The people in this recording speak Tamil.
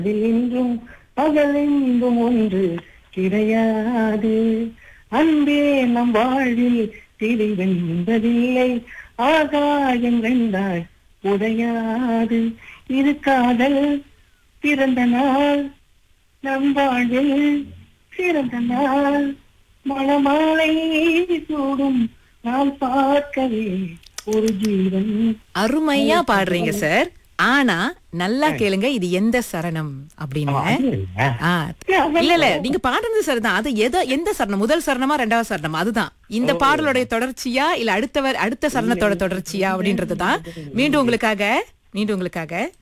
அதில் இன்றும் பகல் இன்பம் ஒன்று கிடையாது அன்பே நம் வாழ்வில் திரிவென்பதில்லை ஆகாயம் வென்றாய் உடையாது இது காதல் பிறந்த நாள் நம் வாழ்வில் சிறந்த நாள் மணமாலை சூடும் நாள் பார்க்கவே ஒரு ஜீவன் அருமையா பாடுறீங்க சார் ஆனா நல்லா கேளுங்க இது எந்த சரணம் அப்படின்னு ஆ. இல்ல இல்ல நீங்க பாடுறது சரிதான் அது எத எந்த சரணம் முதல் சரணமா ரெண்டாவது சரணம் அதுதான் இந்த பாடலுடைய தொடர்ச்சியா இல்ல அடுத்தவர் அடுத்த சரணத்தோட தொடர்ச்சியா அப்படின்றதுதான் மீண்டும் உங்களுக்காக மீண்டும் உங்களுக்காக